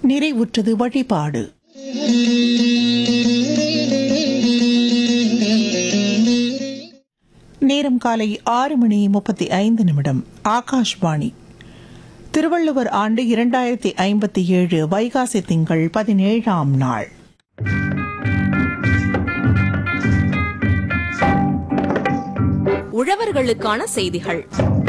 நிறைவுற்றது வழிபாடு நேரம் காலை ஆறு மணி முப்பத்தி ஐந்து நிமிடம் ஆகாஷ்வாணி திருவள்ளுவர் ஆண்டு இரண்டாயிரத்தி ஐம்பத்தி ஏழு வைகாசி திங்கள் பதினேழாம் நாள் உழவர்களுக்கான செய்திகள்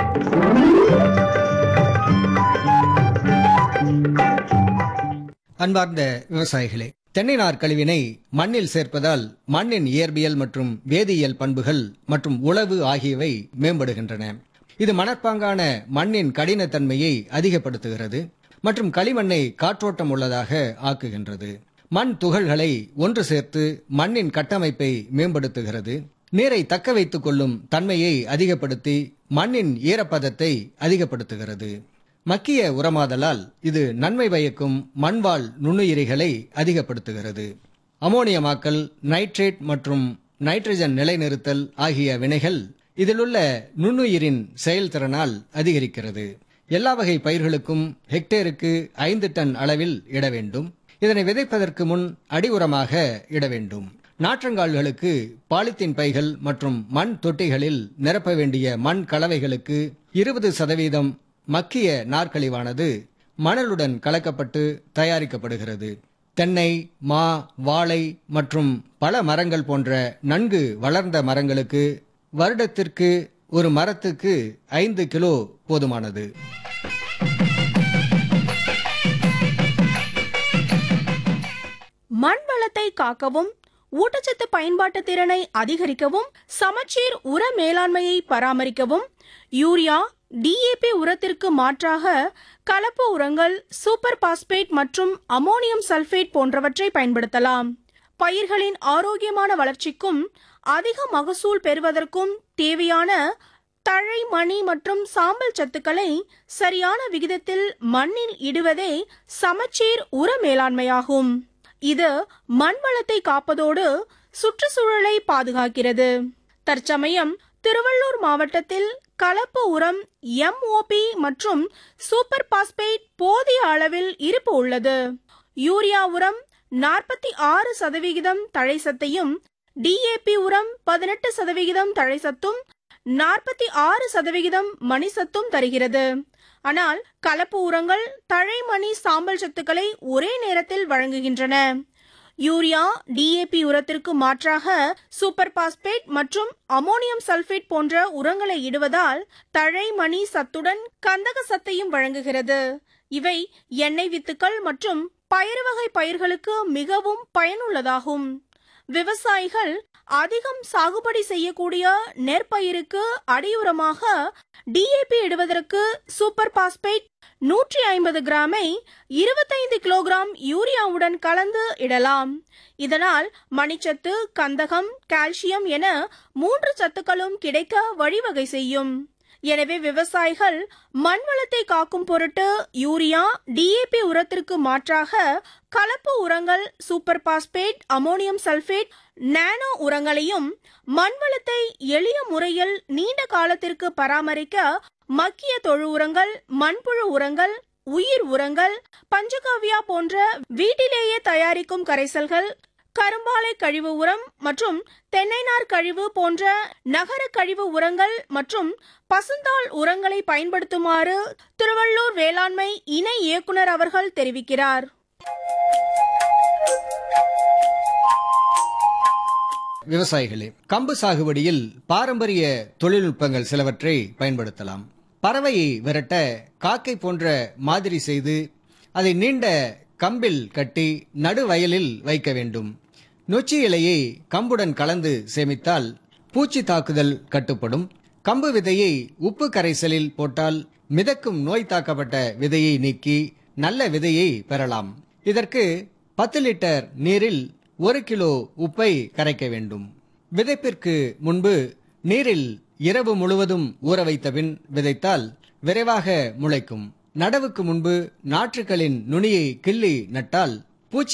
அன்பார்ந்த விவசாயிகளே தென்னை நார் கழிவினை மண்ணில் சேர்ப்பதால் மண்ணின் இயற்பியல் மற்றும் வேதியியல் பண்புகள் மற்றும் உழவு ஆகியவை மேம்படுகின்றன இது மணற்பாங்கான மண்ணின் கடினத்தன்மையை அதிகப்படுத்துகிறது மற்றும் களிமண்ணை காற்றோட்டம் உள்ளதாக ஆக்குகின்றது மண் துகள்களை ஒன்று சேர்த்து மண்ணின் கட்டமைப்பை மேம்படுத்துகிறது நீரை தக்க வைத்துக் கொள்ளும் தன்மையை அதிகப்படுத்தி மண்ணின் ஈரப்பதத்தை அதிகப்படுத்துகிறது மக்கிய உரமாதலால் இது நன்மை பயக்கும் மண்வாழ் நுண்ணுயிரிகளை அதிகப்படுத்துகிறது அமோனியமாக்கல் நைட்ரேட் மற்றும் நைட்ரஜன் நிலைநிறுத்தல் ஆகிய வினைகள் இதிலுள்ள நுண்ணுயிரின் செயல்திறனால் அதிகரிக்கிறது எல்லா வகை பயிர்களுக்கும் ஹெக்டேருக்கு ஐந்து டன் அளவில் இட வேண்டும் இதனை விதைப்பதற்கு முன் அடி உரமாக இட வேண்டும் நாற்றங்கால்களுக்கு பாலித்தீன் பைகள் மற்றும் மண் தொட்டிகளில் நிரப்ப வேண்டிய மண் கலவைகளுக்கு இருபது சதவீதம் மக்கிய நாற்கழிவானது மணலுடன் கலக்கப்பட்டு தயாரிக்கப்படுகிறது தென்னை மா வாழை மற்றும் பல மரங்கள் போன்ற நன்கு வளர்ந்த மரங்களுக்கு வருடத்திற்கு ஒரு மரத்துக்கு ஐந்து கிலோ போதுமானது மண் வளத்தை காக்கவும் ஊட்டச்சத்து பயன்பாட்டு திறனை அதிகரிக்கவும் சமச்சீர் உர மேலாண்மையை பராமரிக்கவும் யூரியா டிஏபி உரத்திற்கு மாற்றாக கலப்பு உரங்கள் சூப்பர் பாஸ்பேட் மற்றும் அமோனியம் சல்பேட் போன்றவற்றை பயன்படுத்தலாம் பயிர்களின் ஆரோக்கியமான வளர்ச்சிக்கும் அதிக மகசூல் பெறுவதற்கும் தேவையான தழை மணி மற்றும் சாம்பல் சத்துக்களை சரியான விகிதத்தில் மண்ணில் இடுவதே சமச்சீர் உர மேலாண்மையாகும் இது மண் வளத்தை காப்பதோடு சுற்றுச்சூழலை பாதுகாக்கிறது தற்சமயம் திருவள்ளூர் மாவட்டத்தில் கலப்பு உரம் எம்ஓபி மற்றும் சூப்பர் பாஸ்பேட் போதிய அளவில் இருப்பு உள்ளது யூரியா உரம் நாற்பத்தி ஆறு சதவிகிதம் தழைசத்தையும் டிஏபி உரம் பதினெட்டு சதவிகிதம் தழைசத்தும் நாற்பத்தி ஆறு சதவிகிதம் மணிசத்தும் தருகிறது ஆனால் கலப்பு உரங்கள் தழைமணி சாம்பல் சத்துக்களை ஒரே நேரத்தில் வழங்குகின்றன யூரியா டிஏபி உரத்திற்கு மாற்றாக சூப்பர் பாஸ்பேட் மற்றும் அமோனியம் சல்பேட் போன்ற உரங்களை இடுவதால் தழை மணி சத்துடன் கந்தக சத்தையும் வழங்குகிறது இவை எண்ணெய் வித்துக்கள் மற்றும் பயறு வகை பயிர்களுக்கு மிகவும் பயனுள்ளதாகும் விவசாயிகள் அதிகம் சாகுபடி செய்யக்கூடிய நெற்பயிருக்கு அடியுரமாக டிஏபி இடுவதற்கு சூப்பர் பாஸ்பேட் நூற்றி ஐம்பது கிராமை இருபத்தைந்து கிலோகிராம் யூரியாவுடன் கலந்து இடலாம் இதனால் மணிச்சத்து கந்தகம் கால்சியம் என மூன்று சத்துக்களும் கிடைக்க வழிவகை செய்யும் எனவே விவசாயிகள் மண் வளத்தை காக்கும் பொருட்டு யூரியா டிஏபி உரத்திற்கு மாற்றாக கலப்பு உரங்கள் super phosphate ammonium sulphate nano உரங்களையும் மண் வளத்தை எளிய முறையில் நீண்ட காலத்திற்கு பராமரிக்க மக்கிய தொழு உரங்கள் மண்புழு உரங்கள் உயிர் உரங்கள் பஞ்சகவ்யா போன்ற வீட்டிலேயே தயாரிக்கும் கரைசல்கள் கரும்பாலை கழிவு உரம் மற்றும் தென்னைநார் கழிவு போன்ற நகர கழிவு உரங்கள் மற்றும் பசுந்தாள் உரங்களை பயன்படுத்துமாறு திருவள்ளூர் வேளாண்மை இணை இயக்குனர் அவர்கள் தெரிவிக்கிறார் விவசாயிகளே கம்பு சாகுபடியில் பாரம்பரிய தொழில்நுட்பங்கள் சிலவற்றை பயன்படுத்தலாம் பறவையை விரட்ட காக்கை போன்ற மாதிரி செய்து அதை நீண்ட கம்பில் கட்டி நடுவயலில் வைக்க வேண்டும் நொச்சி இலையை கம்புடன் கலந்து சேமித்தால் பூச்சி தாக்குதல் கட்டுப்படும் கம்பு விதையை உப்பு கரைசலில் போட்டால் மிதக்கும் நோய் தாக்கப்பட்ட விதையை நீக்கி நல்ல விதையை பெறலாம் இதற்கு பத்து லிட்டர் நீரில் ஒரு கிலோ உப்பை கரைக்க வேண்டும் விதைப்பிற்கு முன்பு நீரில் இரவு முழுவதும் ஊற வைத்த பின் விதைத்தால் விரைவாக முளைக்கும் நடவுக்கு முன்பு நாற்றுக்களின் நுனியை கிள்ளி நட்டால்